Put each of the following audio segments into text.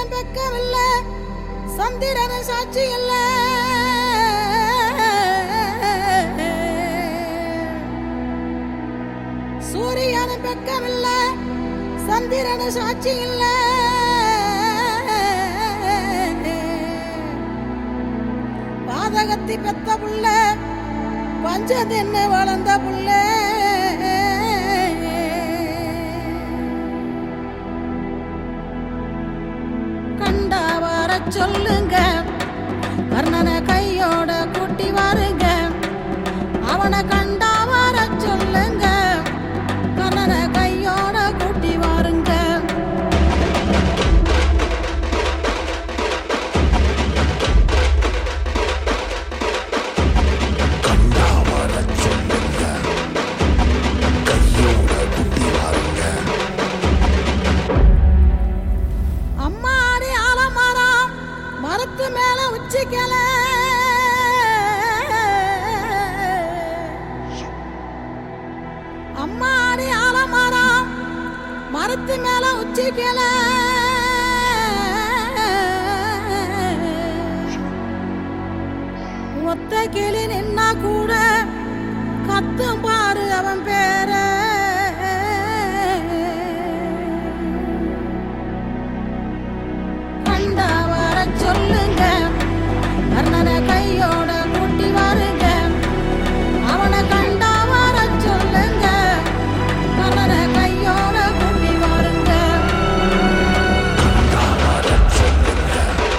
சூரியனும் வெக்கமில்ல சந்திரனும் சாட்சி இல்ல சூரியனும் வெக்கமில்ல சந்திரனும் சாட்சி இல்ல பாதகத்தி பெத்த புள்ள பஞ்சதின்னு வளர்ந்த புள்ள கண்டா வர சொல்லுங்க கர்ணனை கையோட கூட்டி வாருங்க அவனை கண்டா வர சொல்லுங்க கர்ணனை கையோட கூட்டி வாருங்க கண்டா வர சொல்லுங்க கையோட குட்டி வாருங்க அம்மாடி ஆலமரம் மரத்து மேல உச்சிக்கல அம்மாடி ஆலமரம் மரத்து மேல உச்சிக்கல ஒத்த கிளி நின்னா கூட கத்தும் பாரு அவன் பேர கண்டா வர சொல்லுங்க கர்ணனை கையோட கூட்டி வாருங்க அவனை கண்டா வர சொல்லுங்க கர்ணனை கையோட கூட்டி வாருங்க கண்டா வர சொல்லுங்க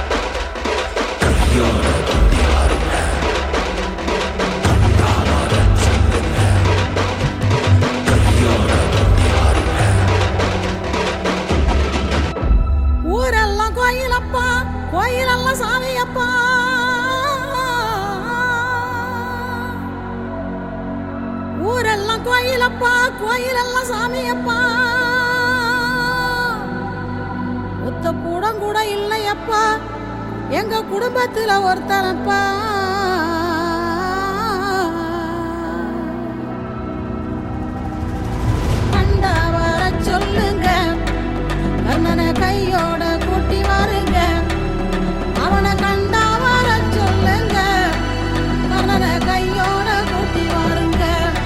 கையோட குட்டி வாருங்க கண்டா வர சொல்லுங்க கையோட குட்டி வாருங்க ஊரெல்லாம் கோயிலப்பா கோயிலெல்லாம் சாமியப்பா ஊரெல்லாம் கோயிலப்பா கோயிலெல்லாம் சாமியப்பா ஒத்த கூடம் கூட இல்லையப்பா எங்க குடும்பத்துல ஒருத்தனப்பா கண்டா வர சொல்லுங்க கர்ணனை கையோட கூட்டி வாருங்க அவனை கண்டா வர சொல்லுங்க கர்ணனை கையோட கூட்டி வாருங்க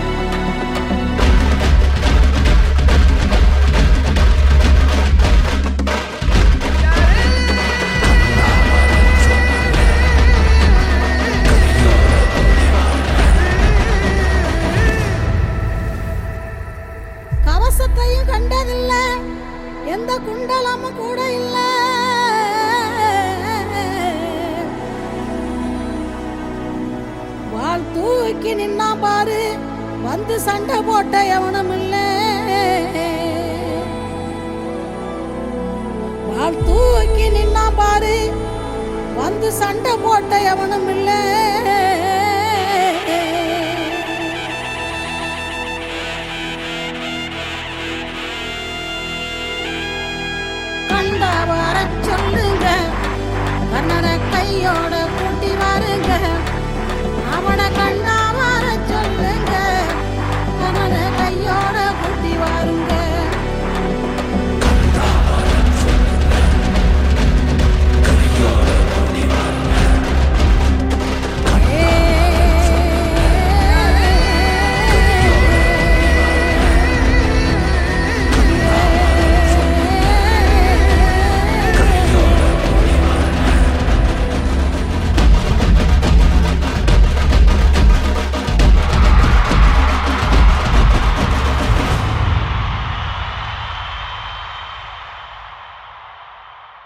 கவசத்தையும் கண்டதில்ல எந்த குண்டலமும் கூட இல்ல வாழ் தூக்கி நின்னா பாரு வந்து சண்டை போட்ட எவனும் இல்ல வாழ் தூக்கி நின்னா பாரு வந்து சண்டை போட்ட எவனும் இல்லை